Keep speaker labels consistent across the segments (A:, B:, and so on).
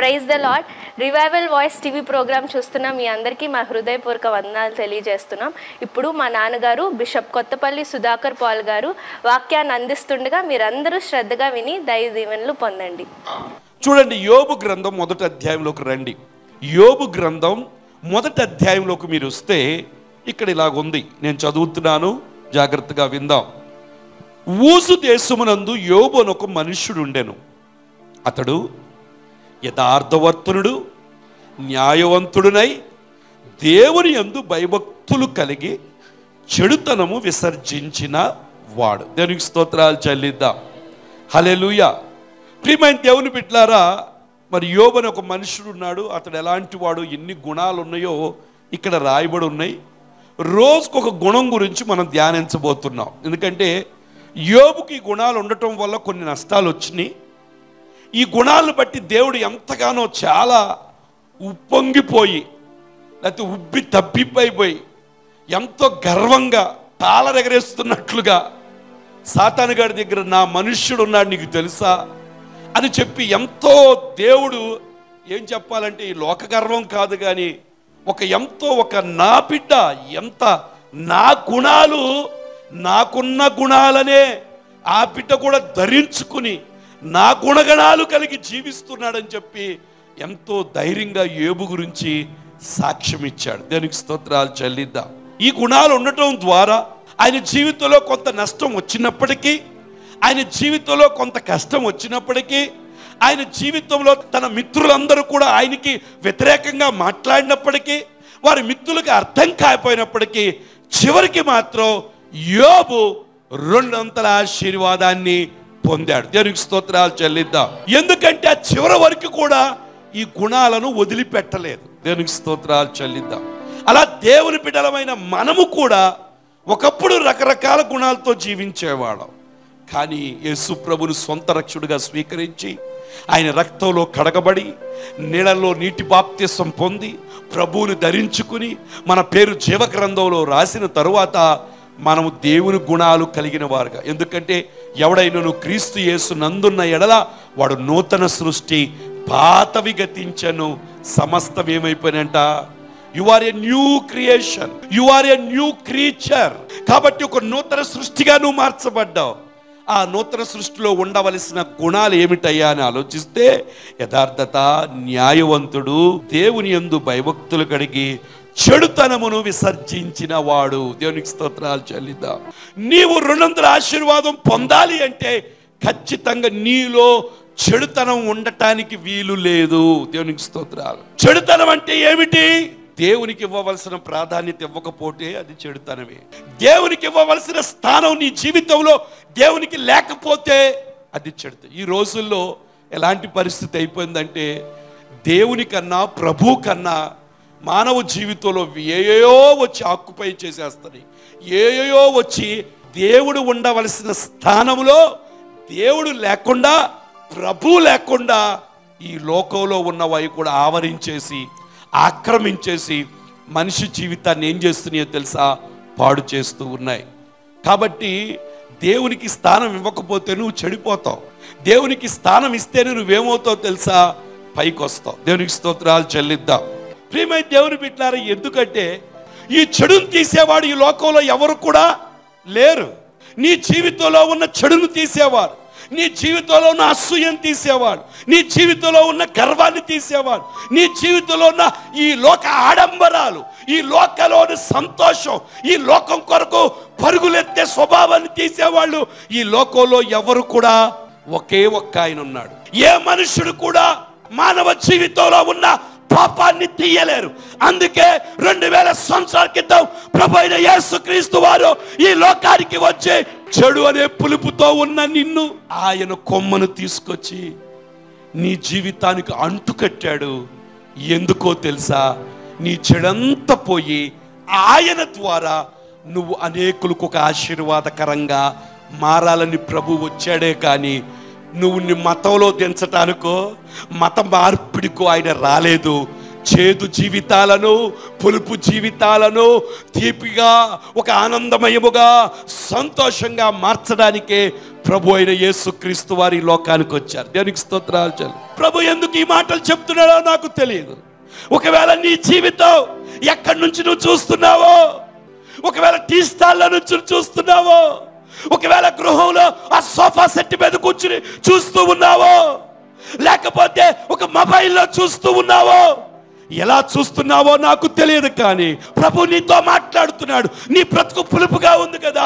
A: Praise the Lord revival voice TV programme చూస్తున్న మీ అందరికీ మా హృదయపూర్వక వందనాలు తెలియజేస్తున్నాం ఇప్పుడు మా నాన్నగారు బిషప్ కొత్తపల్లి సుధాకర్ పాల్ గారు వాక్యాన్ని అందిస్తుండగా మీరందరూ శ్రద్ధగా విని దైవ దీవెనలు పొందండి
B: చూడండి యోబు గ్రంథం మొదటి అధ్యాయంలోకి రండి యోబు గ్రంథం మొదటి అధ్యాయంలోకి మీరు వస్తే ఇక్కడ ఇలాగుంది నేను చదువుతున్నాను జాగ్రత్తగా విందాం ఊసు దేశమునందు యోబు అని ఒక మనుష్యుడు ఉండెను అతడు యథార్థవర్తనుడు న్యాయవంతుడునై దేవుని యందు భయభక్తులు కలిగి చెడుతనము విసర్జించిన వాడు దేవునికి స్తోత్రాలు చెల్లిద్దాం హలెలుయా ప్రియమైన దేవుని బిడ్లారా మరి యోబని ఒక మనుషుడు ఉన్నాడు అతడు ఎలాంటి వాడు ఎన్ని గుణాలు ఉన్నాయో ఇక్కడ రాయబడి ఉన్నాయి రోజుకు ఒక గుణం గురించి మనం ధ్యానించబోతున్నాం ఎందుకంటే యోబుకి ఈ గుణాలు ఉండటం వల్ల కొన్ని నష్టాలు వచ్చినాయి ఈ గుణాలను బట్టి దేవుడు ఎంతగానో చాలా ఉప్పొంగిపోయి లేకపోతే ఉబ్బి తప్పిపోయిపోయి ఎంతో గర్వంగా తాళరెగరేస్తున్నట్లుగా సాతాను గారి దగ్గర నా మనుష్యుడు ఉన్నాడు నీకు తెలుసా అని చెప్పి ఎంతో దేవుడు ఏం చెప్పాలంటే ఈ లోక గర్వం కాదు కానీ ఒక ఎంతో ఒక నా బిడ్డ ఎంత నా గుణాలు నాకున్న గుణాలనే ఆ బిడ్డ కూడా ధరించుకుని నా గుణగణాలు కలిగి జీవిస్తున్నాడని చెప్పి ఎంతో ధైర్యంగా ఏబు గురించి సాక్ష్యం ఇచ్చాడు దేనికి స్తోత్రాలు చెల్లిద్దాం ఈ గుణాలు ఉండటం ద్వారా ఆయన జీవితంలో కొంత నష్టం వచ్చినప్పటికీ ఆయన జీవితంలో కొంత కష్టం వచ్చినప్పటికీ ఆయన జీవితంలో తన మిత్రులందరూ కూడా ఆయనకి వ్యతిరేకంగా మాట్లాడినప్పటికీ వారి మిత్రులకు అర్థం కాకపోయినప్పటికీ చివరికి మాత్రం యోబు రెండంతల ఆశీర్వాదాన్ని పొందాడు దేవునికి స్తోత్రాలు చెల్లిద్దాం ఎందుకంటే ఆ చివరి వరకు కూడా ఈ గుణాలను వదిలిపెట్టలేదు దేవునికి స్తోత్రాలు చెల్లిద్దాం అలా దేవుని బిడ్డలమైన మనము కూడా ఒకప్పుడు రకరకాల గుణాలతో జీవించేవాళ్ళం కానీ యేసు ప్రభుని సొంత రక్షుడిగా స్వీకరించి ఆయన రక్తంలో కడగబడి నీళ్ళలో నీటి బాప్త్యసం పొంది ప్రభువుని ధరించుకుని మన పేరు జీవగ్రంథంలో రాసిన తరువాత మనము దేవుని గుణాలు కలిగిన వారుగా ఎందుకంటే ఎవడైనను క్రీస్తు యేసు నందున్న ఎడల వాడు నూతన సృష్టి పాతవి గతించను సమస్తం ఏమైపోయినంట you are a new creation you are a new creature కాబట్టి ఒక నూతన సృష్టిగా నువ్వు మార్చబడ్డావు ఆ నూతన సృష్టిలో ఉండవలసిన గుణాలు ఏమిటయ్యా అని ఆలోచిస్తే యథార్థత న్యాయవంతుడు దేవుని యందు భయభక్తులు కడిగి చెడుతనమును విసర్జించిన వాడు దేవునికి స్తోత్రాలు చెల్లిద్దాం నీవు రెండొందల ఆశీర్వాదం పొందాలి అంటే ఖచ్చితంగా నీలో చెడుతనం ఉండటానికి వీలు లేదు దేవునికి స్తోత్రాలు చెడుతనం అంటే ఏమిటి దేవునికి ఇవ్వవలసిన ప్రాధాన్యత ఇవ్వకపోతే అది చెడుతనమే దేవునికి ఇవ్వవలసిన స్థానం నీ జీవితంలో దేవునికి లేకపోతే అది చెడుత ఈ రోజుల్లో ఎలాంటి పరిస్థితి అయిపోయిందంటే దేవుని కన్నా ప్రభు కన్నా మానవ జీవితంలో ఏయో వచ్చి ఆక్యుపై చేసేస్తాయి ఏయో వచ్చి దేవుడు ఉండవలసిన స్థానంలో దేవుడు లేకుండా ప్రభు లేకుండా ఈ లోకంలో ఉన్నవవి కూడా ఆవరించేసి ఆక్రమించేసి మనిషి జీవితాన్ని ఏం చేస్తున్నాయో తెలుసా పాడు చేస్తూ ఉన్నాయి కాబట్టి దేవునికి స్థానం ఇవ్వకపోతే నువ్వు చెడిపోతావు దేవునికి స్థానం ఇస్తేనే నువ్వేమవుతావు తెలుసా పైకి వస్తావు దేవునికి స్తోత్రాలు చెల్లిద్దాం ప్రియమైన దేవుని బిడ్డారా ఎందుకంటే ఈ చెడును తీసేవాడు ఈ లోకంలో ఎవరు కూడా లేరు నీ జీవితంలో ఉన్న చెడును తీసేవారు నీ జీవితంలో ఉన్న అసూయను తీసేవాడు నీ జీవితంలో ఉన్న గర్వాన్ని తీసేవాడు నీ జీవితంలో ఉన్న ఈ లోక ఆడంబరాలు ఈ లోకలోని సంతోషం ఈ లోకం కొరకు పరుగులెత్తే స్వభావాన్ని తీసేవాళ్ళు ఈ లోకంలో ఎవరు కూడా ఒకే ఒక్క ఆయన ఉన్నాడు ఏ మనుషుడు కూడా మానవ జీవితంలో ఉన్న పాపాన్ని తీయలేరు అందుకే రెండు వేల సంవత్సరాల క్రితం ప్రభు అయిన యేసుక్రీస్తు వారు ఈ లోకానికి వచ్చి చెడు అనే పులుపుతో ఉన్న నిన్ను ఆయన కొమ్మను తీసుకొచ్చి నీ జీవితానికి అంటుకట్టాడు ఎందుకో తెలుసా నీ చెడంతా పోయి ఆయన ద్వారా నువ్వు అనేకులకు ఒక ఆశీర్వాదకరంగా మారాలని ప్రభు వచ్చాడే కానీ నువ్వు నీ మతంలో దించటానికో మత మార్పిడికో ఆయన రాలేదు చేదు జీవితాలను పులుపు జీవితాలను తీపిగా ఒక ఆనందమయముగా సంతోషంగా మార్చడానికే ప్రభు అయిన యేసుక్రీస్తు వారి ఈ లోకానికి వచ్చారు దేనికి స్తోత్రాలు చాలు ప్రభు ఎందుకు ఈ మాటలు చెప్తున్నాడో నాకు తెలియదు ఒకవేళ నీ జీవితం ఎక్కడి నుంచి నువ్వు చూస్తున్నావో ఒకవేళ టీ స్టాల్లో నుంచి నువ్వు చూస్తున్నావో ఒకవేళ గృహంలో ఆ సోఫా సెట్ మీద కూర్చుని చూస్తూ ఉన్నావో లేకపోతే ఒక మొబైల్లో చూస్తూ ఉన్నావో ఎలా చూస్తున్నావో నాకు తెలియదు కానీ ప్రభు నీతో మాట్లాడుతున్నాడు నీ బ్రతుకు పులుపుగా ఉంది కదా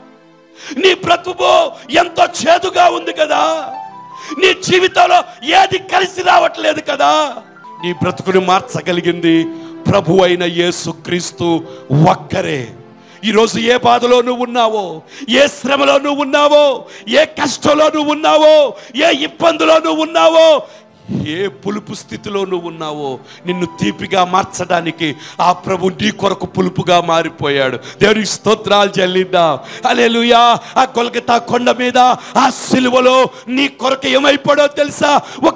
B: నీ బ్రతుకు ఎంతో చేదుగా ఉంది కదా నీ జీవితంలో ఏది కలిసి రావట్లేదు కదా నీ బ్రతుకుని మార్చగలిగింది ప్రభు అయిన యేసుక్రీస్తు ఒక్కరే ఈరోజు ఏ బాధలో నువ్వు ఉన్నావో ఏ శ్రమలో నువ్వు ఉన్నావో ఏ కష్టంలో నువ్వు ఉన్నావో ఏ ఇబ్బందిలో నువ్వు ఉన్నావో ఏ పులుపు స్థితిలో నువ్వు ఉన్నావో నిన్ను తీపిగా మార్చడానికి ఆ ప్రభు నీ కొరకు పులుపుగా మారిపోయాడు దేవునికి స్తోత్రాలు చెల్లిద్దాం అలెలుయా ఆ కొలకతా కొండ మీద ఆ సిలువలో నీ కొరకు ఏమైపోయాడో తెలుసా ఒక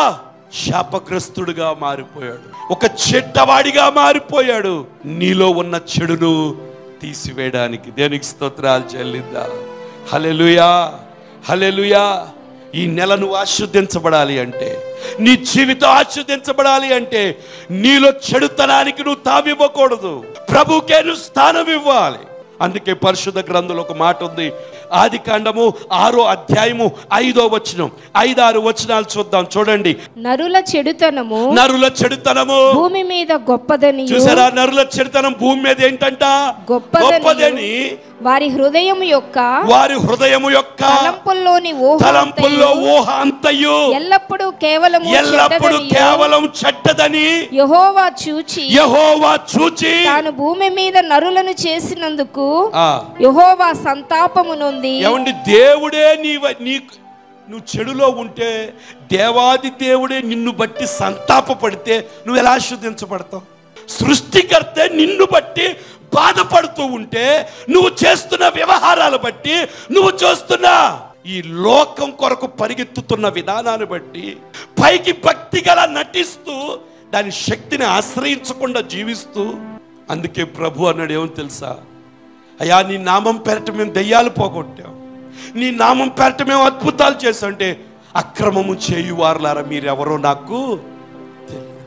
B: శాపగ్రస్తుడుగా మారిపోయాడు ఒక చెడ్డవాడిగా మారిపోయాడు నీలో ఉన్న చెడును తీసివేయడానికి దేనికి స్తోత్రాలు చెల్లిద్దా హలెలుయా హలెలుయా ఈ నెల నువ్వు ఆశీర్దించబడాలి అంటే నీ జీవితం ఆశీర్దించబడాలి అంటే నీలో చెడుతనానికి నువ్వు తావివ్వకూడదు ప్రభుకే నువ్వు స్థానం ఇవ్వాలి అందుకే పరిశుద్ధ గ్రంథంలో ఒక మాట ఉంది ఆది కాండము ఆరో అధ్యాయము ఐదో వచనం ఐదారు వచనాలు చూద్దాం చూడండి
C: నరుల చెడుతనము
B: నరుల చెడుతనము
C: భూమి మీద గొప్పదని
B: చూసారా నరుల చెడుతనం భూమి మీద ఏంటంట
C: గొప్పదని
B: గొప్పదని
C: వారి హృదయం యొక్క
B: వారి హృదయము యొక్క
C: తలంపుల్లోని ఊహ
B: తలంపుల్లో
C: అంతయు
B: ఊహ అంతయు
C: ఎల్లప్పుడూ కేవలము
B: ఎల్లప్పుడు
C: చెడ్డదనియు
B: కేవలం చెడ్డదని
C: యెహోవా చూచి
B: యహోవా చూచి
C: తాను భూమి మీద నరులను చేసినందుకు
B: ఆ,
C: యెహోవా సంతాపము నొంది
B: ఏమండి దేవుడే నీ నీకు నువ్వు చెడులో ఉంటే దేవాది దేవుడే నిన్ను బట్టి సంతాపపడితే నువ్వు ఎలా ఆస్వాదించబడతావు సృష్టికర్తే నిన్ను బట్టి బాధపడుతూ ఉంటే నువ్వు చేస్తున్న వ్యవహారాలు బట్టి నువ్వు చూస్తున్న ఈ లోకం కొరకు పరిగెత్తుతున్న విధానాన్ని బట్టి పైకి భక్తి గల నటిస్తూ దాని శక్తిని ఆశ్రయించకుండా జీవిస్తూ అందుకే ప్రభు అన్నాడు ఏమో తెలుసా అయ్యా నీ నామం పేరట మేము దెయ్యాలు పోగొట్టాం నీ నామం పేరట మేము అద్భుతాలు చేసామంటే అక్రమము చేయువారులారా మీరెవరో నాకు తెలియదు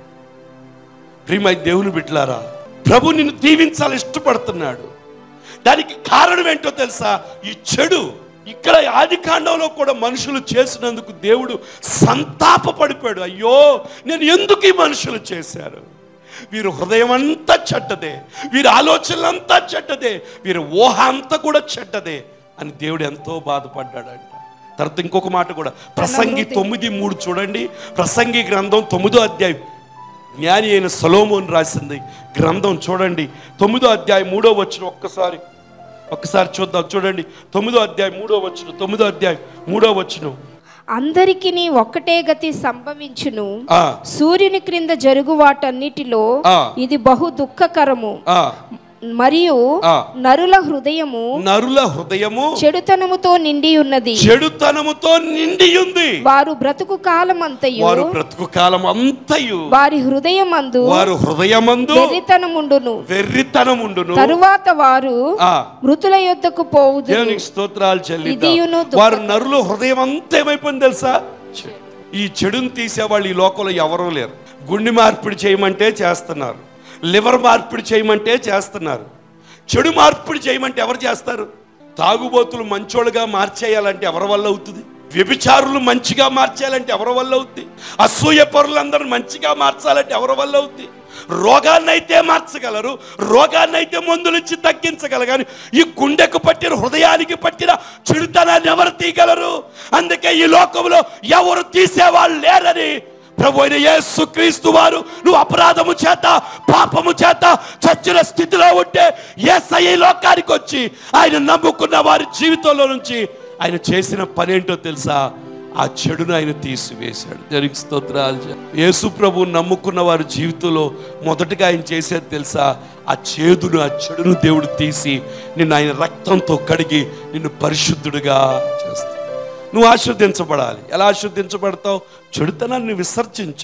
B: ప్రియమై దేవుని బిడ్డలారా ప్రభు నిన్ను దీవించాలి ఇష్టపడుతున్నాడు దానికి కారణం ఏంటో తెలుసా ఈ చెడు ఇక్కడ ఆది కాండంలో కూడా మనుషులు చేసినందుకు దేవుడు సంతాప పడిపోయాడు అయ్యో నేను ఎందుకు ఈ మనుషులు చేశారు వీరు హృదయం అంతా చెడ్డదే వీరి ఆలోచనలంతా చెడ్డదే వీరి ఊహ అంతా కూడా చెడ్డదే అని దేవుడు ఎంతో బాధపడ్డాడంట తర్వాత ఇంకొక మాట కూడా ప్రసంగి తొమ్మిది మూడు చూడండి ప్రసంగి గ్రంథం తొమ్మిదో అధ్యాయం జ్ఞాని అయిన సలోమోన్ రాసింది గ్రంథం చూడండి తొమ్మిదో అధ్యాయం మూడో వచ్చిన ఒక్కసారి ఒక్కసారి చూద్దాం చూడండి తొమ్మిదో అధ్యాయం మూడో వచ్చిన తొమ్మిదో అధ్యాయం మూడో వచ్చిన
C: అందరికి ఒక్కటే గతి సంభవించును
B: ఆ
C: సూర్యుని క్రింద జరుగు వాటన్నిటిలో
B: ఆ.
C: ఇది బహు దుఃఖకరము
B: ఆ
C: మరియు
B: ఆ.
C: నరుల హృదయము
B: నరుల హృదయము
C: చెడుతనముతో నిండి ఉన్నది
B: చెడుతనముతో నిండి ఉంది
C: వారు బ్రతుకు కాలమంతయు
B: వారు బ్రతుకు కాలం అంతయు
C: వారి హృదయమందు
B: వారు హృదయమందు
C: వెర్రితనముండును
B: వెర్రితనముండును
C: తరువాత వారు
B: ఆ
C: మృతుల యొద్దకు పోవుదు
B: దేవునికి స్తోత్రాలు చెల్లిద్దాం
C: ఇదియును దుఃఖ-
B: వారు నరులు హృదయం అంతా ఏమైపోయింది తెలుసా చెడు. ఈ చెడుని తీసేవాళ్ళు ఈ లోకంలో ఎవరూ లేరు గుండె మార్పిడి చేయమంటే చేస్తున్నారు లివర్ మార్పిడి చేయమంటే చేస్తున్నారు చెడు మార్పిడి చేయమంటే ఎవరు చేస్తారు తాగుబోతులు మంచోళ్ళుగా మార్చేయాలంటే ఎవరి వల్ల అవుతుంది వ్యభిచారులు మంచిగా మార్చేయాలంటే ఎవరి వల్ల అవుద్ది అసూయ పరులందరూ మంచిగా మార్చాలంటే ఎవరి వల్ల అవుద్ది రోగాన్నైతే మార్చగలరు రోగాన్నైతే మందులిచ్చి తగ్గించగలరు కానీ ఈ గుండెకు పట్టిన హృదయానికి పట్టిన చెడుతనాన్ని ఎవరు తీయగలరు అందుకే ఈ లోకంలో ఎవరు తీసేవాళ్ళు లేరని ప్రభు అయిన యేసు క్రీస్తు వారు నువ్వు అపరాధము చేత పాపము చేత చచ్చిన స్థితిలో ఉంటే యేసయ్య ఈ లోకానికి వచ్చి ఆయన నమ్ముకున్న వారి జీవితంలో నుంచి ఆయన చేసిన పనేంటో తెలుసా ఆ చెడును ఆయన తీసివేశాడు దేవునికి స్తోత్రాలు చె- యేసు ప్రభు నమ్ముకున్న వారి జీవితంలో మొదటగా ఆయన చేసేది తెలుసా ఆ చేదును ఆ చెడును దేవుడు తీసి నిన్ను ఆయన రక్తంతో కడిగి నిన్ను పరిశుద్ధుడిగా చేస్తాడు నువ్వు ఆశీర్దించబడాలి ఎలా ఆశీర్దించబడతావు చెడుతనాన్ని విసర్జించాలి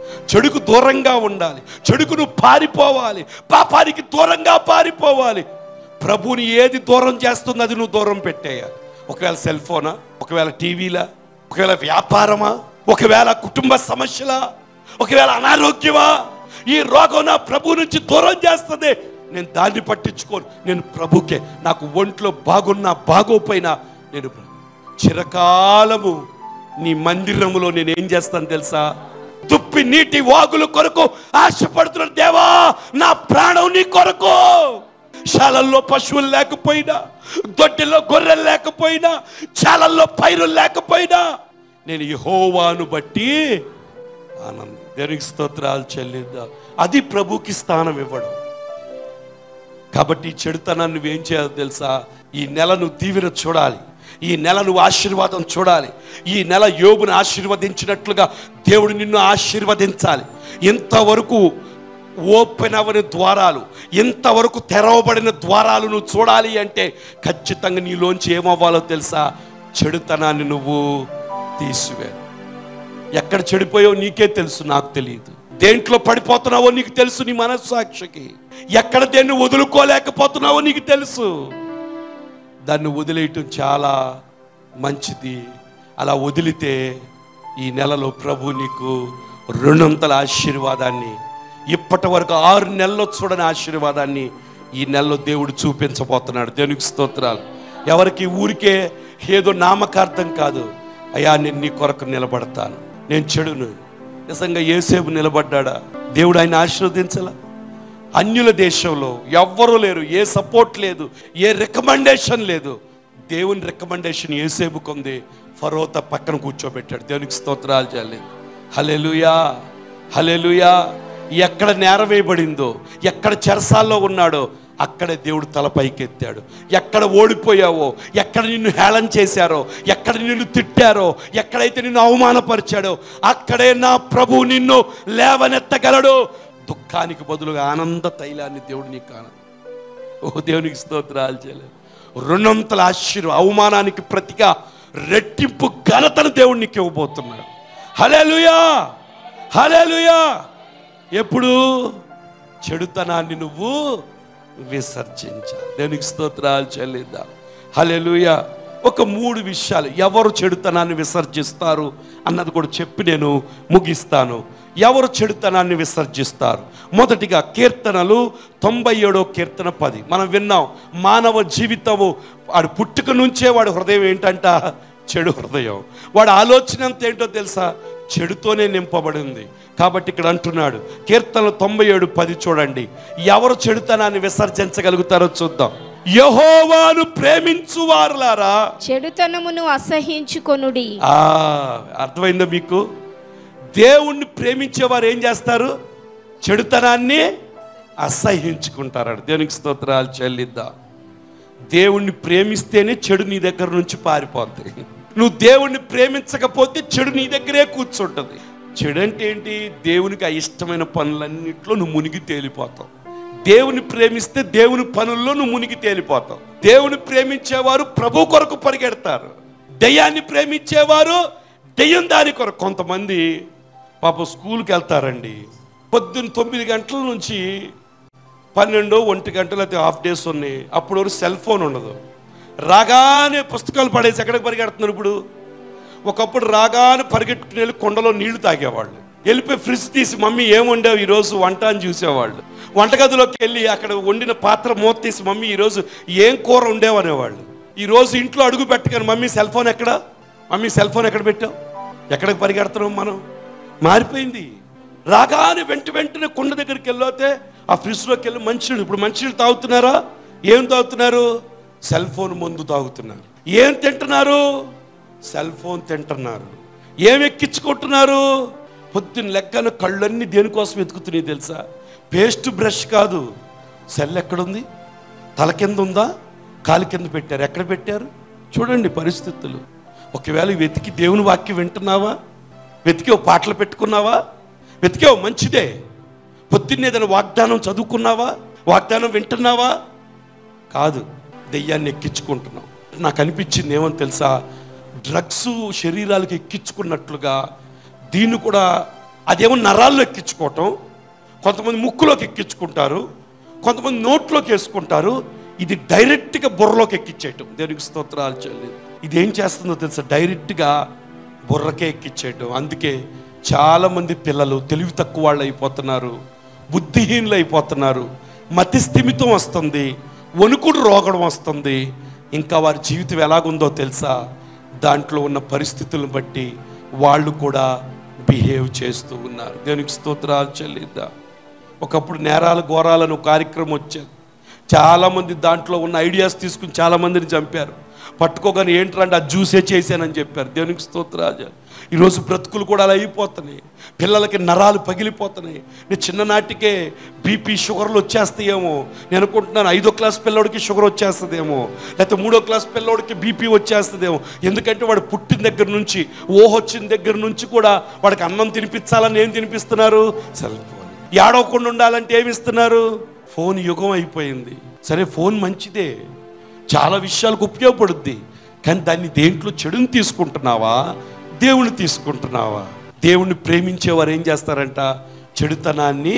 B: చెడుకు దూరంగా ఉండాలి చెడుకును పారిపోవాలి పాపానికి దూరంగా పారిపోవాలి ప్రభుని ఏది దూరం చేస్తుంది అది నువ్వు దూరం పెట్టేయాలి ఒకవేళ సెల్ ఫోనా ఒకవేళ టీవీలా ఒకవేళ వ్యాపారమా ఒకవేళ కుటుంబ సమస్యలా ఒకవేళ అనారోగ్యమా ఈ రోగం నా ప్రభు నుంచి దూరం చేస్తుంది నేను దాన్ని పట్టించుకోను నేను ప్రభుకే నాకు ఒంట్లో బాగున్నా బాగోపోయినా నేను ప్రభు. చిరకాలము నీ మందిరములో నేను ఏం చేస్తాను తెలుసా దుప్పి నీటి వాగుల కొరకు ఆశపడుతున్న దేవా నా ప్రాణం నీ కొరకు శాలల్లో పశువులు లేకపోయినా దొడ్డిలో గొర్రెలు లేకపోయినా చాలల్లో పైరులు లేకపోయినా నేను యెహోవాను బట్టి ఆనందం దేవునికి స్తోత్రాలు చెల్లిద్దాం అది ప్రభుకి స్థానం ఇవ్వడం కాబట్టి ఈ చెడుతనాన్ని నువ్వేం చేయాలో తెలుసా ఈ నెల నువ్వు దీవెన చూడాలి ఈ నెల నువ్వు ఆశీర్వాదం చూడాలి ఈ నెల యోగుని ఆశీర్వదించినట్లుగా దేవుడు నిన్ను ఆశీర్వదించాలి ఇంతవరకు ఓపెన్ అవ్వని ద్వారాలు ఇంతవరకు తెరవబడిన ద్వారాలు నువ్వు చూడాలి అంటే ఖచ్చితంగా నీలోంచి ఏమవ్వాలో తెలుసా చెడుతనాన్ని నువ్వు తీసివే ఎక్కడ చెడిపోయావో నీకే తెలుసు నాకు తెలియదు దేంట్లో పడిపోతున్నావో నీకు తెలుసు నీ మనస్సాక్షికి ఎక్కడ దేన్ని వదులుకోలేకపోతున్నావో నీకు తెలుసు దాన్ని వదిలేయటం చాలా మంచిది అలా వదిలితే ఈ నెలలో ప్రభు నీకు రెండొంతల ఆశీర్వాదాన్ని ఇప్పటి వరకు ఆరు నెలల్లో చూడని ఆశీర్వాదాన్ని ఈ నెలలో దేవుడు చూపించబోతున్నాడు దేవునికి స్తోత్రాలు ఎవరికి ఊరికే ఏదో నామకార్థం కాదు అయ్యా నేను నీ కొరకు నిలబడతాను నేను చెడును నిజంగా ఏసేపు నిలబడ్డాడా దేవుడు ఆయన ఆశీర్వదించలా అన్యుల దేశంలో ఎవ్వరూ లేరు ఏ సపోర్ట్ లేదు ఏ రికమెండేషన్ లేదు దేవుని రికమెండేషన్ ఏసేపుకు ఉంది ఫరోత పక్కన కూర్చోబెట్టాడు దేవునికి స్తోత్రాలు చేయలేదు హలెలుయా హలెలుయా ఎక్కడ నేర వేయబడిందో ఎక్కడ చెరసాల్లో ఉన్నాడో అక్కడే దేవుడు తల పైకెత్తాడు ఎక్కడ ఓడిపోయావో ఎక్కడ నిన్ను హేళన చేశారో ఎక్కడ నిన్ను తిట్టారో ఎక్కడైతే నిన్ను అవమానపరిచాడో అక్కడే నా ప్రభు నిన్ను లేవనెత్తగలడు దుఃఖానికి బదులుగా ఆనంద తైలాన్ని దేవుడు నీకు కాన ఓ దేవునికి స్తోత్రాలు చేయలేదు రెండొంతల ఆశీర్వ అవమానానికి ప్రతిగా రెట్టింపు ఘనతను దేవుడు నీకు ఇవ్వబోతున్నాడు హలేలుయా హలేలుయా ఎప్పుడు చెడుతనాన్ని నువ్వు విసర్జించాలి దేవునికి స్తోత్రాలు చెల్లిద్దాం హలేలుయా ఒక మూడు విషయాలు ఎవరు చెడుతనాన్ని విసర్జిస్తారు అన్నది కూడా చెప్పి నేను ముగిస్తాను ఎవరు చెడుతనాన్ని విసర్జిస్తారు మొదటిగా కీర్తనలు తొంభై ఏడో కీర్తన పది మనం విన్నాం మానవ జీవితము వాడు పుట్టుక నుంచే వాడి హృదయం ఏంటంట చెడు హృదయం వాడి ఆలోచన అంత ఏంటో తెలుసా చెడుతోనే నింపబడింది కాబట్టి ఇక్కడ అంటున్నాడు కీర్తనలు తొంభై ఏడు పది చూడండి ఎవరు చెడుతనాన్ని విసర్జించగలుగుతారో చూద్దాం యహోవాను ప్రేమించువారులారా
C: చెడుతనమును అసహించుకొనుడి
B: ఆ అర్థమైందా మీకు దేవుణ్ణి ప్రేమించేవారు ఏం చేస్తారు చెడుతనాన్ని అసహించుకుంటారు దేవునికి స్తోత్రాలు చెల్లిద్దాం దేవుణ్ణి ప్రేమిస్తేనే చెడు నీ దగ్గర నుంచి పారిపోద్ది నువ్వు దేవుణ్ణి ప్రేమించకపోతే చెడు నీ దగ్గరే కూర్చుంటుంది చెడు అంటే ఏంటి దేవునికి అయిష్టమైన పనులన్నింటిలో నువ్వు మునిగి తేలిపోతావు దేవుని ప్రేమిస్తే దేవుని పనుల్లో నువ్వు మునిగి తేలిపోతావు దేవుని ప్రేమించేవారు ప్రభు కొరకు పరిగెడతారు దయ్యాన్ని ప్రేమించేవారు దెయ్యం దాని కొరకు కొంతమంది పాప స్కూల్కి వెళ్తారండి పొద్దున్న తొమ్మిది గంటల నుంచి పన్నెండు ఒంటి గంటలు అయితే హాఫ్ డేస్ ఉన్నాయి అప్పుడు వరకు సెల్ ఫోన్ ఉండదు రాగానే పుస్తకాలు పడేసి ఎక్కడికి పరిగెడుతున్నారు ఇప్పుడు ఒకప్పుడు రాగానే పరిగెట్టుకుని వెళ్ళి కొండలో నీళ్లు తాగేవాళ్ళు వెళ్ళిపోయి ఫ్రిడ్జ్ తీసి మమ్మీ ఏం వండావు ఈరోజు వంట అని చూసేవాళ్ళు వంటగదిలోకి వెళ్ళి అక్కడ వండిన పాత్ర మూత తీసి మమ్మీ ఈరోజు ఏం కూర వండేవు అనేవాళ్ళు ఈరోజు ఇంట్లో అడుగు పెట్టగానే మమ్మీ సెల్ ఫోన్ ఎక్కడ మమ్మీ సెల్ ఫోన్ ఎక్కడ పెట్టావు ఎక్కడికి పరిగెడుతున్నాం మనం మారిపోయింది రాగానే వెంట వెంటనే కొండ దగ్గరికి వెళ్ళితే ఆ ఫ్రిడ్జ్లోకి వెళ్ళి మంచినీళ్ళు ఇప్పుడు మంచినీళ్ళు తాగుతున్నారా ఏం తాగుతున్నారు సెల్ ఫోన్ ముందు తాగుతున్నారు ఏం తింటున్నారు సెల్ ఫోన్ తింటున్నారు ఏం ఎక్కించుకుంటున్నారు పొద్దున్న లెక్కన కళ్ళన్నీ దేనికోసం ఎతుకుతున్నాయి తెలుసా పేస్ట్ బ్రష్ కాదు సెల్ ఎక్కడుంది తల కింద ఉందా కాలు కింద పెట్టారు ఎక్కడ పెట్టారు చూడండి పరిస్థితులు ఒకవేళ వెతికి దేవుని వాక్యం వింటున్నావా వెతికే పాటలు పెట్టుకున్నావా వెతికావు మంచిదే పొద్దున్న ఏదైనా వాగ్దానం చదువుకున్నావా వాగ్దానం వింటున్నావా కాదు దెయ్యాన్ని ఎక్కించుకుంటున్నాం నాకు అనిపించింది ఏమని తెలుసా డ్రగ్స్ శరీరాలకు ఎక్కించుకున్నట్లుగా దీన్ని కూడా అదేమో నరాల్లో ఎక్కించుకోవటం కొంతమంది ముక్కులోకి ఎక్కించుకుంటారు కొంతమంది నోట్లోకి వేసుకుంటారు ఇది డైరెక్ట్గా బుర్రలోకి ఎక్కించేయటం దేవునికి స్తోత్రాలు చెల్లి ఇది ఏం చేస్తుందో తెలుసా డైరెక్ట్గా బుర్రకే ఎక్కించేయటం అందుకే చాలామంది పిల్లలు తెలివి తక్కువ వాళ్ళు అయిపోతున్నారు బుద్ధిహీనులు అయిపోతున్నారు మతి స్థిమితం వస్తుంది వణుకుడు రోగడం వస్తుంది ఇంకా వారి జీవితం ఎలాగుందో తెలుసా దాంట్లో ఉన్న పరిస్థితులను బట్టి వాళ్ళు కూడా బిహేవ్ చేస్తూ ఉన్నారు దేవునికి స్తోత్రాలు చెల్లిద్దాం ఒకప్పుడు నేరాలు ఘోరాలను ఒక కార్యక్రమం వచ్చేది చాలామంది దాంట్లో ఉన్న ఐడియాస్ తీసుకుని చాలామందిని చంపారు పట్టుకోగానే ఏంటంటే ఆ జ్యూసే చేశానని చెప్పారు దేవునికి స్తోత్రాలు ఈరోజు బ్రతుకులు కూడా అలా అయిపోతున్నాయి పిల్లలకి నరాలు పగిలిపోతున్నాయి నేను చిన్ననాటికే బీపీ షుగర్లు వచ్చేస్తాయేమో నేను అనుకుంటున్నాను ఐదో క్లాస్ పిల్లోడికి షుగర్ వచ్చేస్తుందేమో లేకపోతే మూడో క్లాస్ పిల్లోడికి బీపీ వచ్చేస్తుందేమో ఎందుకంటే వాడు పుట్టిన దగ్గర నుంచి ఓహ్ వచ్చిన దగ్గర నుంచి కూడా వాడికి అన్నం తినిపించాలని ఏం తినిపిస్తున్నారు సెల్ ఫోన్ ఏడవకుండా ఉండాలంటే ఏమి ఇస్తున్నారు ఫోన్ యుగం అయిపోయింది సరే ఫోన్ మంచిదే చాలా విషయాలకు ఉపయోగపడుద్ది కానీ దాన్ని దేంట్లో చెడుని తీసుకుంటున్నావా దేవుని తీసుకుంటున్నావా దేవుణ్ణి ప్రేమించేవారు ఏం చేస్తారంట చెడుతనాన్ని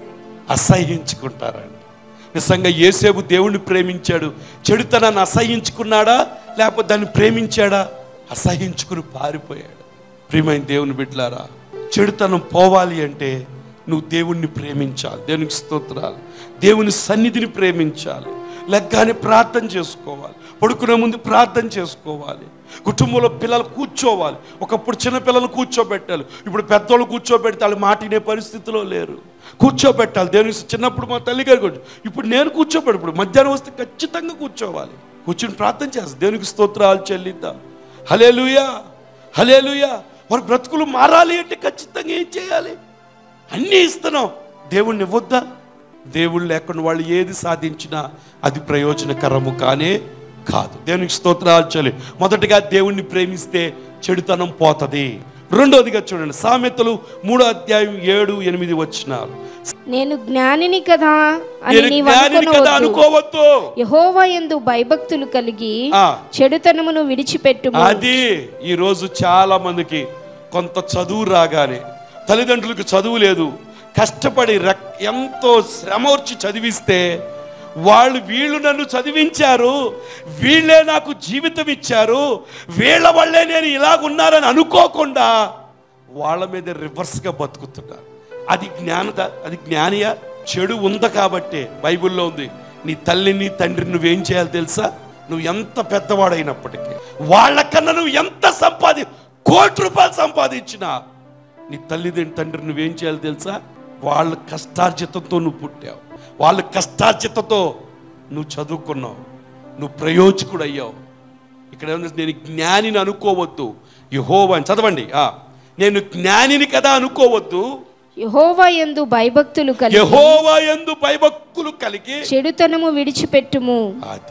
B: అసహ్యించుకుంటారంట నిజంగా ఏసేపు దేవుణ్ణి ప్రేమించాడు చెడుతనాన్ని అసహ్యించుకున్నాడా లేకపోతే దాన్ని ప్రేమించాడా అసహ్యించుకుని పారిపోయాడు ప్రియమైన దేవుని బిడ్డలారా చెడుతనం పోవాలి అంటే నువ్వు దేవుణ్ణి ప్రేమించాలి దేవునికి స్తోత్రాలు దేవుని సన్నిధిని ప్రేమించాలి లెగ్గానే ప్రార్థన చేసుకోవాలి పడుకునే ముందు ప్రార్థన చేసుకోవాలి కుటుంబంలో పిల్లలు కూర్చోవాలి ఒకప్పుడు చిన్న పిల్లలు కూర్చోబెట్టాలి ఇప్పుడు పెద్దోళ్ళు కూర్చోబెడితే వాళ్ళు మాట వినే పరిస్థితిలో లేరు కూర్చోబెట్టాలి దేవుని చిన్నప్పుడు మా తల్లిగారు కూర్చో ఇప్పుడు నేను కూర్చోబెడు ఇప్పుడు మధ్యాహ్నం వస్తే ఖచ్చితంగా కూర్చోవాలి కూర్చుని ప్రార్థన చేస్తాను దేవునికి స్తోత్రాలు చెల్లిద్దాం హలేలుయా హలేలుయా వారి బ్రతుకులు మారాలి అంటే ఖచ్చితంగా ఏం చేయాలి అన్నీ ఇస్తున్నాం దేవుణ్ణి ఇవ్వద్దా దేవుడు లేకుండా వాళ్ళు ఏది సాధించినా అది ప్రయోజనకరము కానే కాదు దేవునికి స్తోత్రాలు చలి మొదటగా దేవుణ్ణి ప్రేమిస్తే చెడుతనం పోతుంది రెండోదిగా చూడండి సామెతలు మూడో అధ్యాయం ఏడు ఎనిమిది వచ్చినారు
C: నేను జ్ఞానిని కదా అని
B: నేను
C: నీవు
B: జ్ఞానిని కదా
C: అనుకొనవద్దు
B: అనుకోవద్దు
C: యహోవా యందు భయభక్తులు కలిగి
B: ఆ.
C: చెడుతనమును విడిచిపెట్టుము
B: అది ఈరోజు చాలా మందికి కొంత చదువు రాగానే తల్లిదండ్రులకు చదువు లేదు కష్టపడి రక్- ఎంతో శ్రమోర్చి చదివిస్తే వాళ్ళు వీళ్ళు నన్ను చదివించారు వీళ్ళే నాకు జీవితం ఇచ్చారు వీళ్ళ వల్లే నేను ఇలాగున్నారని అనుకోకుండా వాళ్ళ మీద రివర్స్గా బతుకుతున్నారు అది జ్ఞానద అది జ్ఞానియా చెడు ఉంది కాబట్టే బైబిల్లో ఉంది నీ తల్లిని తండ్రిని నువ్వేం చేయాలి తెలుసా నువ్వు ఎంత పెద్దవాడైనప్పటికీ వాళ్ళకన్నా నువ్వు ఎంత సంపాది కోటి రూపాయలు సంపాదించినా నీ తల్లిదండ్రి తండ్రి నువ్వేం చేయాలి తెలుసా వాళ్ళ కష్టార్జితంతో నువ్వు పుట్టావు వాళ్ళ కష్టార్జితతో నువ్వు చదువుకున్నావు నువ్వు ప్రయోజకుడు అయ్యావు ఇక్కడ ఏముంది? నేను జ్ఞానిని అనుకోవద్దు యహోవా అని చదవండి ఆ. నేను జ్ఞానిని కదా అనుకోవద్దు
C: యహోవా యందు భయభక్తులు కలిగి
B: యహోవా ఎందు భయభక్తులు కలిగి
C: చెడుతనము విడిచిపెట్టుము
B: అది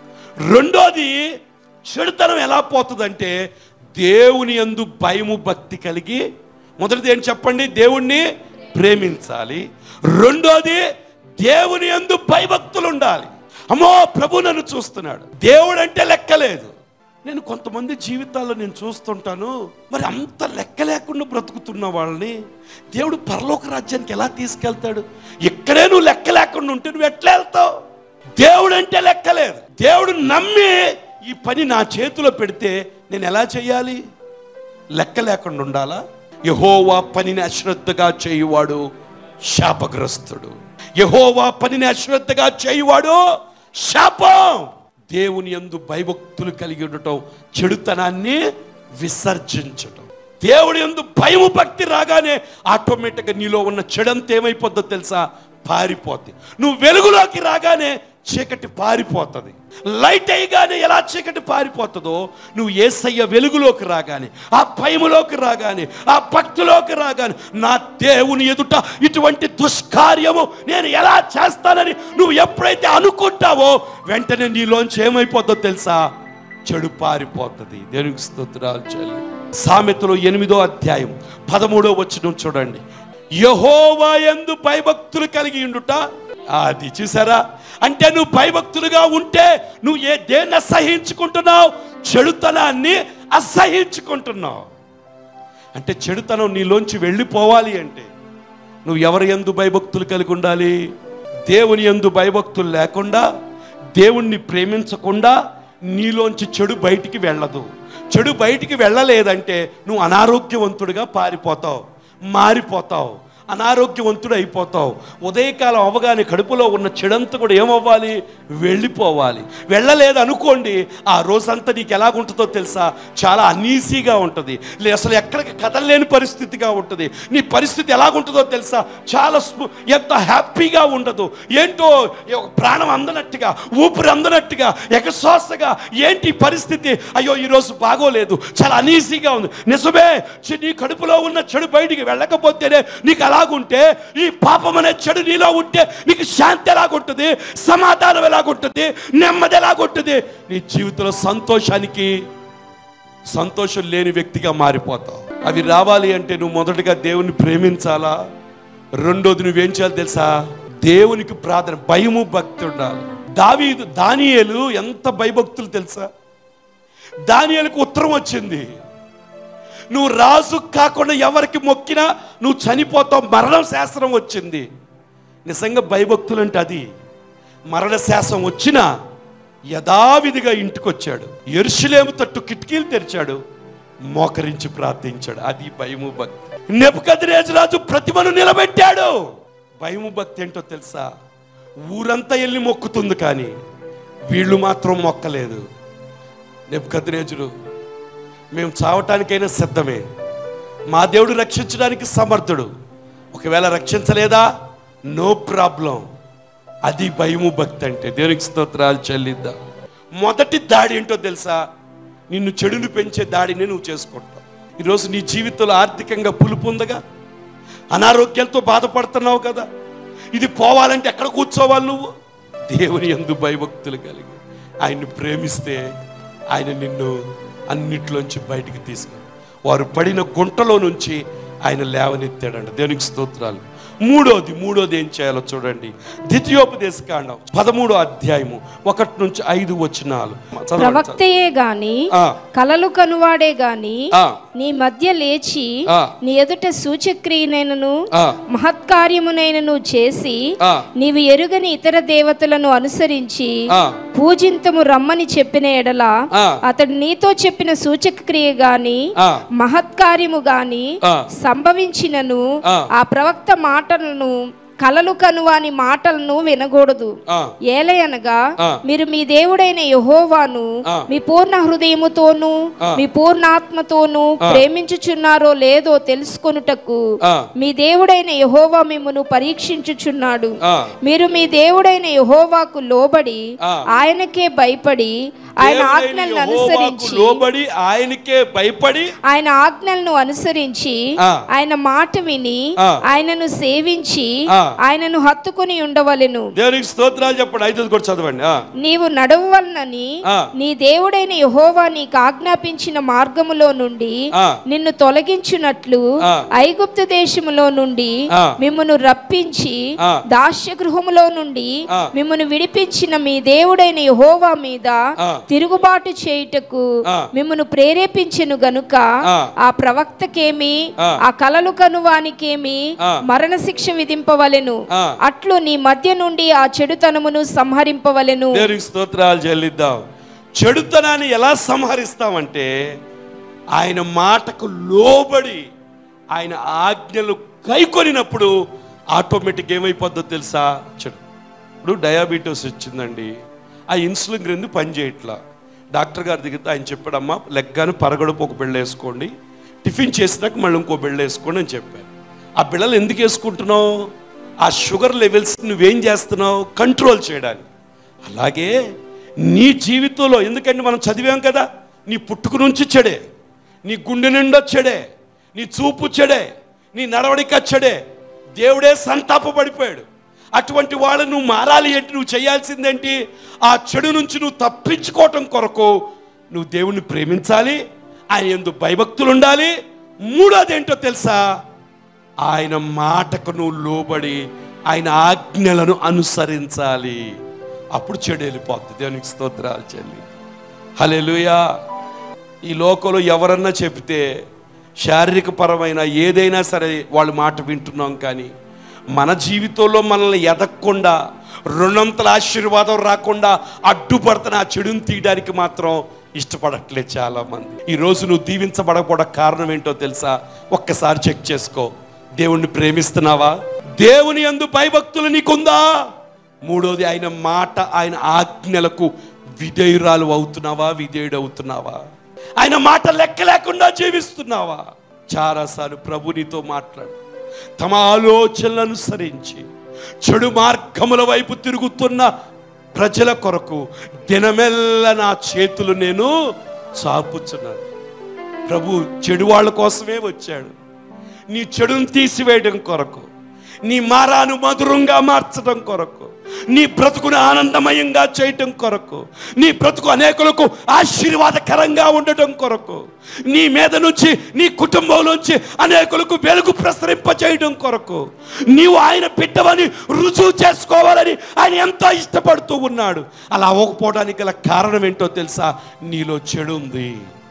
B: రెండోది చెడుతనం ఎలా పోతుందంటే దేవుని యందు భయము భక్తి కలిగి మొదటిది ఏంటి చెప్పండి దేవుణ్ణి ప్రేమించాలి రెండోది దేవుని యందు భయభక్తులు ఉండాలి అమ్మో ప్రభు నన్ను చూస్తున్నాడు దేవుడు అంటే లెక్కలేదు నేను కొంతమంది జీవితాల్లో నేను చూస్తుంటాను మరి అంత లెక్క లేకుండా బ్రతుకుతున్న వాళ్ళని దేవుడు పరలోక రాజ్యానికి ఎలా తీసుకెళ్తాడు ఇక్కడే నువ్వు లెక్క లేకుండా ఉంటే నువ్వు ఎట్లా వెళ్తావు దేవుడు అంటే లెక్కలేదు దేవుడు నమ్మి ఈ పని నా చేతిలో పెడితే నేను ఎలా చేయాలి లెక్క లేకుండా ఉండాలా యహోవా పనిని అశ్రద్ధగా చేయువాడు శాపగ్రస్తుడు యహోవా పనిని అశ్రద్ధగా చేయువాడు శాపం దేవుని యందు భయభక్తులు కలిగి ఉండటం చెడుతనాన్ని విసర్జించటం దేవుడి యందు భయము భక్తి రాగానే ఆటోమేటిక్గా నీలో ఉన్న చెడంతా ఏమైపోద్దో తెలుసా పారిపోద్ది నువ్వు వెలుగులోకి రాగానే చీకటి పారిపోతుంది లైట్ అయ్యగానే ఎలా చీకటి పారిపోతుందో నువ్వు ఏసయ్య వెలుగులోకి రాగానే ఆ భయములోకి రాగానే ఆ భక్తిలోకి రాగానే నా దేవుని ఎదుట ఇటువంటి దుష్కార్యము నేను ఎలా చేస్తానని నువ్వు ఎప్పుడైతే అనుకుంటావో వెంటనే నీలోంచి ఏమైపోద్దో తెలుసా చెడు పారిపోతుంది దేవునికి స్తోత్రాలు చేయాలి సామెతలు ఎనిమిదో అధ్యాయం పదమూడో వచ్చిన చూడండి యహోవా యందు భయభక్తులు కలిగి ఉండుట అది చూసారా అంటే నువ్వు భయభక్తులుగా ఉంటే నువ్వు ఏ దేన్ని అసహించుకుంటున్నావు చెడుతనాన్ని అసహించుకుంటున్నావు అంటే చెడుతనం నీలోంచి వెళ్ళిపోవాలి అంటే నువ్వు ఎవరి ఎందు భయభక్తులు కలిగి ఉండాలి దేవుని ఎందు భయభక్తులు లేకుండా దేవుణ్ణి ప్రేమించకుండా నీలోంచి చెడు బయటికి వెళ్ళదు చెడు బయటికి వెళ్ళలేదంటే నువ్వు అనారోగ్యవంతుడిగా పారిపోతావు మారిపోతావు అనారోగ్యవంతుడు అయిపోతావు ఉదయకాలం అవగానే కడుపులో ఉన్న చెడంతా కూడా ఏమవ్వాలి వెళ్ళిపోవాలి వెళ్ళలేదు అనుకోండి ఆ రోజంతా నీకు ఎలాగుంటుందో తెలుసా చాలా అనీసీగా ఉంటుంది లే అసలు ఎక్కడికి కదలలేని పరిస్థితిగా ఉంటుంది నీ పరిస్థితి ఎలాగుంటుందో తెలుసా చాలా స్ము- ఎంత హ్యాపీగా ఉండదు ఏంటో ఏ ఒక ప్రాణం అందనట్టుగా ఊపిరి అందనట్టుగా ఎగశ్వాసగా ఏంటి ఈ పరిస్థితి అయ్యో ఈరోజు బాగోలేదు చాలా అనీసీగా ఉంది నిజమే చి- నీ కడుపులో ఉన్న చెడు బయటికి వెళ్ళకపోతేనే నీకు అలాగుంటే ఈ పాపం అనే చెడు నీలో ఉంటే నీకు శాంతి ఎలాగుంటుంది సమాధానం ఎలాగుంటుంది నెమ్మది ఎలాగుంటుంది నీ జీవితంలో సంతోషానికి సంతోషం లేని వ్యక్తిగా మారిపోతావు అవి రావాలి అంటే నువ్వు మొదటగా దేవుని ప్రేమించాలా రెండోది నువ్వేం చేయాలి తెలుసా దేవునికి ప్రార్థన భయము భక్తి ఉండాలి దావీదు దానియేలు ఎంత భయభక్తులు తెలుసా దానియేలుకు ఉత్తరం వచ్చింది నువ్వు రాజు కాకుండా ఎవరికి మొక్కినా నువ్వు చనిపోతావు మరణం శాస్త్రం వచ్చింది నిజంగా భయభక్తులు అంటే అది మరణ శాస్త్రం వచ్చినా యథావిధిగా ఇంటికి వచ్చాడు ఎరుషులేము తట్టు కిటికీలు తెరిచాడు మోకరించి ప్రార్థించాడు అది భయము భక్తి నెప్పుకదిరేజు రాజు ప్రతిమను నిలబెట్టాడు భయము భక్తి ఏంటో తెలుసా ఊరంతా వెళ్ళి మొక్కుతుంది కానీ వీళ్ళు మాత్రం మొక్కలేదు నెప్పుకదిరేజుడు మేము చావటానికైనా సిద్ధమే మా దేవుడు రక్షించడానికి సమర్థుడు ఒకవేళ రక్షించలేదా నో ప్రాబ్లం అది భయము భక్తి అంటే దేవునికి స్తోత్రాలు చెల్లిద్దాం మొదటి దాడి ఏంటో తెలుసా నిన్ను చెడును పెంచే దాడిని నువ్వు చేసుకుంటావు ఈరోజు నీ జీవితంలో ఆర్థికంగా పులుపు ఉందగా అనారోగ్యంతో బాధపడుతున్నావు కదా ఇది పోవాలంటే ఎక్కడ కూర్చోవాలి నువ్వు దేవుని ఎందు భయభక్తులు కలిగి ఆయన్ని ప్రేమిస్తే ఆయన నిన్ను అన్నిట్లోంచి బయటికి తీసుకు వారు పడిన గుంటలో నుంచి ఆయన లేవనెత్తాడంట దేవునికి స్తోత్రాలు మూడోది మూడోది ఏం చేయాలో చూడండి ద్వితీయోపదేశ కాండం పదమూడో అధ్యాయము ఒకటి నుంచి ఐదు వచనాలు చదవండి.
C: ప్రవక్తయే గాని
B: ఆ,
C: కలలు కనువాడే గాని
B: ఆ,
C: నీ మధ్య లేచి
B: ఆ.
C: నీ ఎదుట సూచక్రియనైనను
B: ఆ,
C: మహత్కార్యమునైనను చేసి
B: ఆ,
C: నీవు ఎరుగని ఇతర దేవతలను అనుసరించి
B: ఆ,
C: పూజింతము రమ్మని చెప్పిన ఎడల
B: ఆ.
C: అతడు నీతో చెప్పిన సూచక క్రియ గాని
B: ఆ.
C: మహత్కార్యము గాని
B: ఆ.
C: సంభవించినను
B: ఆ.
C: ఆ ప్రవక్త మాటలను కలలు కనువాని మాటలను వినకూడదు
B: ఆ,
C: ఏలయనగా
B: ఆ.
C: మీరు మీ దేవుడైన యహోవాను
B: ఆ.
C: మీ పూర్ణ హృదయముతోను
B: ఆ.
C: మీ పూర్ణాత్మతోను ప్రేమించుచున్నారో లేదో తెలుసుకొనుటకు
B: ఆ.
C: మీ దేవుడైన యహోవా మిమ్మును పరీక్షించుచున్నాడు
B: ఆ.
C: మీరు మీ దేవుడైన యహోవాకు లోబడి
B: ఆ.
C: ఆయనకే భయపడి ఆయన
B: దేవుడైన
C: ఆజ్ఞలను
B: యెహోవాకు
C: అనుసరించి
B: లోబడి ఆయనకే భయపడి
C: ఆయన ఆజ్ఞలను అనుసరించి
B: ఆ.
C: ఆయన మాట విని
B: ఆ.
C: ఆయనను సేవించి
B: ఆ.
C: ఆయనను హత్తుకుని ఉండవలెను
B: దేవునికి స్తోత్రాలు చెప్పండి ఐదు కూడా చదవండి ఆ,
C: నీవు నడవలనని
B: ఆ.
C: నీ దేవుడైన యహోవా నీకు ఆజ్ఞాపించిన మార్గములో నుండి
B: ఆ.
C: నిన్ను తొలగించున్నట్లు
B: ఆ.
C: ఐగుప్తు దేశములో నుండి
B: ఆ.
C: మిమ్మును రప్పించి
B: ఆ.
C: దాస్య గృహములో నుండి
B: ఆ.
C: మిమ్మును విడిపించిన మీ దేవుడైన యహోవా మీద
B: ఆ.
C: తిరుగుబాటు చేయుటకు
B: ఆ.
C: మిమ్మును ప్రేరేపించెను గనుక
B: ఆ.
C: ఆ ప్రవక్తకేమి
B: ఆ.
C: ఆ కలలు కనువానికేమి
B: ఆ.
C: మరణశిక్ష విధింపవలెను
B: ఆ.
C: అట్లు నీ మధ్య నుండి ఆ చెడుతనమును సంహరింపవలెను
B: దేవునికి స్తోత్రాలు చెల్లిద్దాం చెడుతనాన్ని ఎలా సంహరిస్తామంటే ఆయన మాటకు లోబడి ఆయన ఆజ్ఞలు కైకొనినప్పుడు ఆటోమేటిక్ ఏమైపోద్దో తెలుసా చెడు ఇప్పుడు డయాబెటీస్ వచ్చిందండి ఆ ఇన్సులిన్ గ్రంథి పనిచేయట్లా డాక్టర్ గారి దగ్గర ఆయన చెప్పాడమ్మా లెగ్గాను పరగడుపు ఒక బిళ్ళ వేసుకోండి టిఫిన్ చేసినాక మళ్ళీ ఇంకో బిళ్ళ వేసుకోండి అని చెప్పారు ఆ బిళ్ళలు ఎందుకు వేసుకుంటున్నావు ఆ షుగర్ లెవెల్స్ నువ్వేం చేస్తున్నావు కంట్రోల్ చేయడానికి అలాగే నీ జీవితంలో ఎందుకంటే మనం చదివాం కదా నీ పుట్టుక నుంచి చెడే నీ గుండె నిండా చెడే నీ చూపు చెడే నీ నడవడిక చెడే దేవుడే సంతాపపడిపోయాడు అటువంటి వాళ్ళు నువ్వు మారాలి అంటే నువ్వు చేయాల్సిందేంటి ఆ చెడు నుంచి నువ్వు తప్పించుకోవటం కొరకు నువ్వు దేవుణ్ణి ప్రేమించాలి ఆయన ఎందు భయభక్తులు ఉండాలి మూడోది ఏంటో తెలుసా ఆయన మాటకు నువ్వు లోబడి ఆయన ఆజ్ఞలను అనుసరించాలి అప్పుడు చెడు వెళ్ళిపోతుంది దేవునికి స్తోత్రాలు చెల్లి హల్లెలూయా ఈ లోకంలో ఎవరన్నా చెప్తే శారీరక పరమైన ఏదైనా సరే వాళ్ళ మాట వింటున్నాం కానీ మన జీవితంలో మనల్ని ఎదగకుండా రుణంతల ఆశీర్వాదం రాకుండా అడ్డుపడుతున్న ఆ చెడుని తీయడానికి మాత్రం ఇష్టపడట్లేదు చాలామంది ఈరోజు నువ్వు దీవించబడకపోవడం కారణం ఏంటో తెలుసా ఒక్కసారి చెక్ చేసుకో దేవుణ్ణి ప్రేమిస్తున్నావా దేవుని అందు భయభక్తులు నీకుందా మూడోది ఆయన మాట ఆయన ఆజ్ఞలకు విధేయురాలు అవుతున్నావా విధేయుడు అవుతున్నావా ఆయన మాట లెక్క లేకుండా జీవిస్తున్నావా చాలాసార్లు ప్రభు నీతో మాట్లాడు తమ ఆలోచనలను అనుసరించి చెడు మార్గముల వైపు తిరుగుతున్న ప్రజల కొరకు దినమెల్ల నా చేతులు నేను చాపుచున్నాను ప్రభు చెడు వాళ్ళ కోసమే వచ్చాడు నీ చెడును తీసివేయడం కొరకు నీ మారాను మధురంగా మార్చడం కొరకు నీ బ్రతుకును ఆనందమయంగా చేయటం కొరకు నీ బ్రతుకు అనేకులకు ఆశీర్వాదకరంగా ఉండటం కొరకు నీ మీద నుంచి నీ కుటుంబంలోంచి అనేకులకు వెలుగు ప్రసరింపజేయడం కొరకు నీవు ఆయన బిడ్డవని రుజువు చేసుకోవాలని ఆయన ఎంతో ఇష్టపడుతూ ఉన్నాడు అలా అవ్వకపోవడానికి గల కారణం ఏంటో తెలుసా నీలో చెడు ఉంది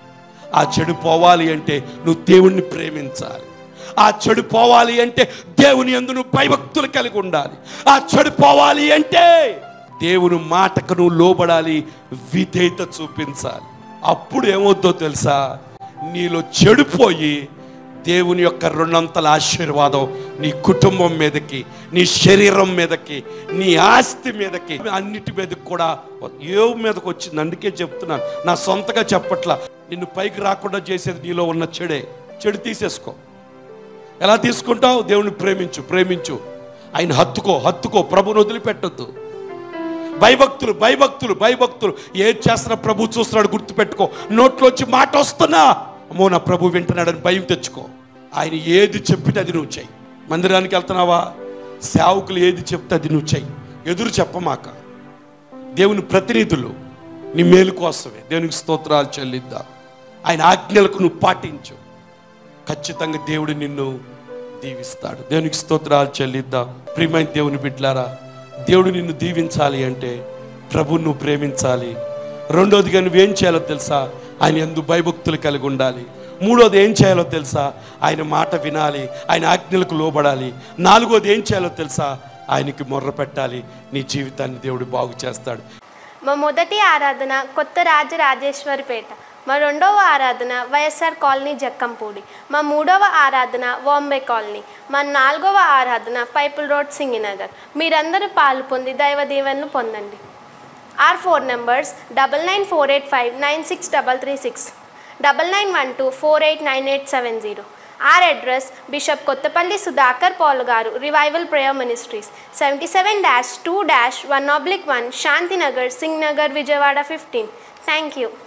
B: ఆ చెడు పోవాలి అంటే నువ్వు దేవుణ్ణి ప్రేమించాలి ఆ చెడు పోవాలి అంటే దేవుని యందు నువ్వు భయభక్తులు కలిగి ఉండాలి ఆ చెడు పోవాలి అంటే దేవుని మాటకు నువ్వు లోబడాలి విధేయత చూపించాలి అప్పుడు ఏమవుద్దో తెలుసా నీలో చెడిపోయి దేవుని యొక్క రెండంతల ఆశీర్వాదం నీ కుటుంబం మీదకి నీ శరీరం మీదకి నీ ఆస్తి మీదకి అన్నిటి మీదకి కూడా ఏ మీదకి వచ్చింది అందుకే చెప్తున్నాను నా సొంతగా చెప్పట్లా నిన్ను పైకి రాకుండా చేసేది నీలో ఉన్న చెడే చెడు తీసేసుకో ఎలా తీసుకుంటావు దేవుని ప్రేమించు ప్రేమించు ఆయన హత్తుకో హత్తుకో ప్రభుని వదిలిపెట్టొద్దు భయభక్తులు భయభక్తులు భయభక్తులు ఏది చేస్తున్నా ప్రభు చూస్తున్నాడు గుర్తుపెట్టుకో నోట్లోంచి మాట వస్తున్నా అమ్మో నా ప్రభు వింటున్నాడని భయం తెచ్చుకో ఆయన ఏది చెప్పితే అది నువ్వు చెయ్యి మందిరానికి వెళ్తున్నావా సేవకులు ఏది చెప్తే అది నువ్వు చెయ్యి ఎదురు చెప్పమాక దేవుని ప్రతినిధులు నీ మేలు కోసమే దేవునికి స్తోత్రాలు చెల్లిద్దాం ఆయన ఆజ్ఞలకు నువ్వు పాటించు ఖచ్చితంగా దేవుడు నిన్ను దీవిస్తాడు దేవునికి స్తోత్రాలు చెల్లిద్దాం ప్రియమైన దేవుని బిడ్లారా దేవుడు నిన్ను దీవించాలి అంటే ప్రభు నువ్వు ప్రేమించాలి రెండోదిగా నువ్వేం చేయాలో తెలుసా ఆయన ఎందు భయభక్తులు కలిగి ఉండాలి మూడోది ఏం చేయాలో తెలుసా ఆయన మాట వినాలి ఆయన ఆజ్ఞలకు లోబడాలి నాలుగోది ఏం చేయాలో తెలుసా ఆయనకి మొర్ర పెట్టాలి నీ జీవితాన్ని దేవుడు బాగు చేస్తాడు
A: మా మొదటి ఆరాధన కొత్త రాజరాజేశ్వరిపేట మా రెండవ ఆరాధన వైఎస్ఆర్ కాలనీ జక్కంపూడి మా మూడవ ఆరాధన వాంబే కాలనీ మా నాలుగవ ఆరాధన పైపుల్ రోడ్ సింగినగర్ మీరందరూ పాలు పొంది దైవ దీవెనలు పొందండి our four numbers double nine four eight five nine six double three six double nine one two four eight nine eight seven zero our address bishop Kottapalli Sudhakar Paul గారు revival prayer ministries seventy seven dash two dash one oblique one Shantinagar Singh Nagar Vijayawada fifteen thank you